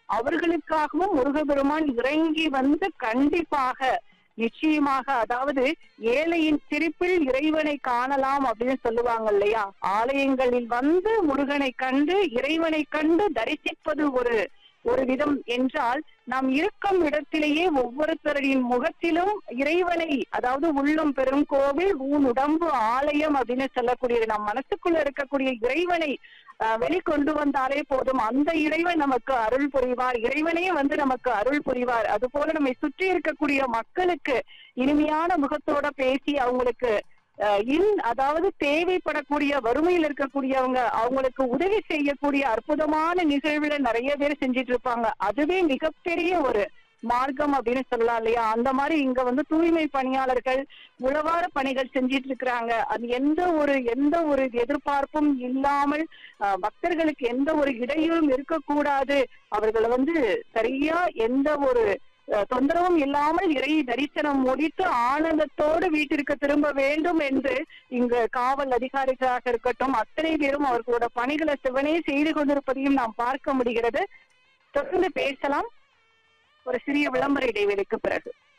அவர்களுக்காகவும் முருகபெருமான் இறங்கி வந்து கண்டிப்பாக நிச்சயமாக அதாவது ஏழையின் சிரிப்பில் இறைவனை காணலாம் அப்படின்னு சொல்லுவாங்க இல்லையா ஆலயங்களில் வந்து முருகனை கண்டு இறைவனை கண்டு தரிசிப்பது ஒரு ஒரு விதம் என்றால் நாம் இருக்கும் இடத்திலேயே ஒவ்வொருத்தரின் முகத்திலும் இறைவனை அதாவது உள்ளம் பெரும் கோவில் ஊன் உடம்பு ஆலயம் அப்படின்னு சொல்லக்கூடியது நம் மனசுக்குள்ள இருக்கக்கூடிய இறைவனை அஹ், வெளிக்கொண்டு வந்தாலே போதும் அந்த இறைவன் நமக்கு அருள் புரிவார் இறைவனே வந்து நமக்கு அருள் புரிவார் அது போல நம்மை சுற்றி இருக்கக்கூடிய மக்களுக்கு இனிமையான முகத்தோட பேசி அவங்களுக்கு அஹ், இன் அதாவது தேவைப்படக்கூடிய வறுமையில் இருக்கக்கூடியவங்க அவங்களுக்கு உதவி செய்யக்கூடிய அற்புதமான நிகழ்வுல நிறைய பேர் செஞ்சிட்டு இருப்பாங்க அதுவே மிகப்பெரிய ஒரு மார்க்கம் அப்படின்னு சொல்லலாம் இல்லையா அந்த மாதிரி இங்க வந்து தூய்மை பணியாளர்கள் உழவார பணிகள் செஞ்சிட்டு இருக்கிறாங்க அது எந்த ஒரு எந்த ஒரு எதிர்பார்ப்பும் இல்லாமல் அஹ், பக்தர்களுக்கு எந்த ஒரு இடையூறும் இருக்கக்கூடாது அவர்களை வந்து சரியா எந்த ஒரு அஹ், தொந்தரவும் இல்லாமல் இறை தரிசனம் முடித்து ஆனந்தத்தோடு வீட்டிற்கு திரும்ப வேண்டும் என்று இங்கு காவல் அதிகாரிகளாக இருக்கட்டும் அத்தனை பேரும் அவர்களோட பணிகளை சிவனே செய்து கொண்டிருப்பதையும் நாம் பார்க்க முடிகிறது தொடர்ந்து பேசலாம் ஒரு சிறிய விளம்பர இடைவெளிக்கு பிறகு